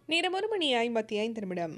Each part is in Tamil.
நேரம் ஒரு மணி ஐம்பத்தி ஐந்து நிமிடம்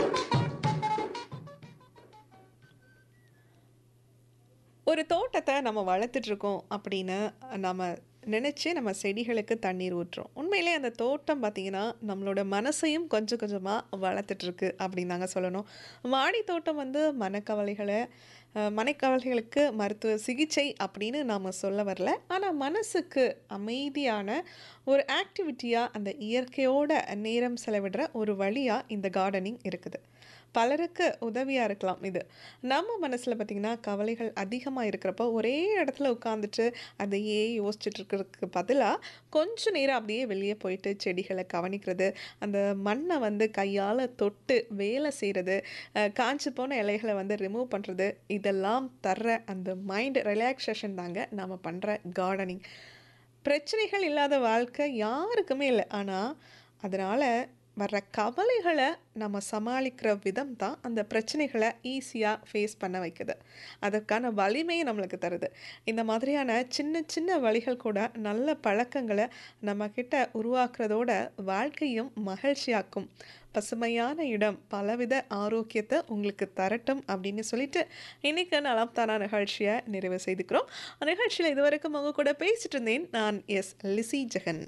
ஒரு தோட்டத்தை நம்ம வளர்த்துட்டு இருக்கோம் அப்படின்னு நம்ம நினச்சி நம்ம செடிகளுக்கு தண்ணீர் ஊற்றுறோம் உண்மையிலே அந்த தோட்டம் பார்த்திங்கன்னா நம்மளோட மனசையும் கொஞ்சம் கொஞ்சமாக வளர்த்துட்ருக்கு அப்படின்னு தாங்க சொல்லணும் மாடி தோட்டம் வந்து மனக்கவலைகளை அஹ், மனக்கவலைகளுக்கு மருத்துவ சிகிச்சை அப்படின்னு நாம் சொல்ல வரல ஆனால் மனசுக்கு அமைதியான ஒரு ஆக்டிவிட்டியாக அந்த இயற்கையோட நேரம் செலவிடுற ஒரு வழியாக இந்த கார்டனிங் இருக்குது பலருக்கு உதவியாக இருக்கலாம் இது நம்ம மனசில் பார்த்திங்கன்னா கவலைகள் அதிகமாக இருக்கிறப்போ ஒரே இடத்துல உட்காந்துட்டு அதையே யோசிச்சுட்டு இருக்கிறதுக்கு பதிலாக கொஞ்ச நேரம் அப்படியே வெளியே போயிட்டு செடிகளை கவனிக்கிறது அந்த மண்ணை வந்து கையால் தொட்டு வேலை செய்கிறது காஞ்சு போன இலைகளை வந்து ரிமூவ் பண்ணுறது இதெல்லாம் தர்ற அந்த மைண்ட் ரிலாக்ஸேஷன் தாங்க நாம் பண்ணுற கார்டனிங் பிரச்சனைகள் இல்லாத வாழ்க்கை யாருக்குமே இல்லை ஆனால் அதனால் வர்ற கவலைகளை நம்ம சமாளிக்கிற விதம் தான் அந்த பிரச்சனைகளை ஈஸியாக ஃபேஸ் பண்ண வைக்குது அதற்கான வலிமையை நம்மளுக்கு தருது இந்த மாதிரியான சின்ன சின்ன வழிகள் கூட நல்ல பழக்கங்களை நம்மக்கிட்ட உருவாக்குறதோட வாழ்க்கையும் மகிழ்ச்சியாக்கும் பசுமையான இடம் பலவித ஆரோக்கியத்தை உங்களுக்கு தரட்டும் அப்படின்னு சொல்லிட்டு இன்னைக்கு நலம் தானா நிகழ்ச்சியை நிறைவு செய்துக்கிறோம் நிகழ்ச்சியில் இதுவரைக்கும் உங்க கூட பேசிட்டு இருந்தேன் நான் எஸ் லிசி ஜெகன்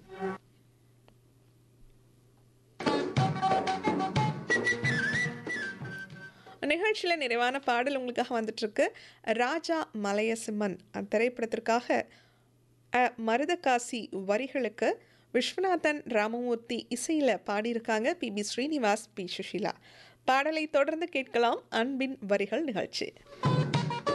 நிகழ்ச்சியில் நிறைவான பாடல் உங்களுக்காக வந்துட்டுருக்கு ராஜா மலையசிம்மன் அந்த திரைப்படத்திற்காக அ, மருதகாசி வரிகளுக்கு விஸ்வநாதன் ராமமூர்த்தி இசையில் பாடியிருக்காங்க P B Srinivas P Susheela பாடலை தொடர்ந்து கேட்கலாம் அன்பின் வரிகள் நிகழ்ச்சி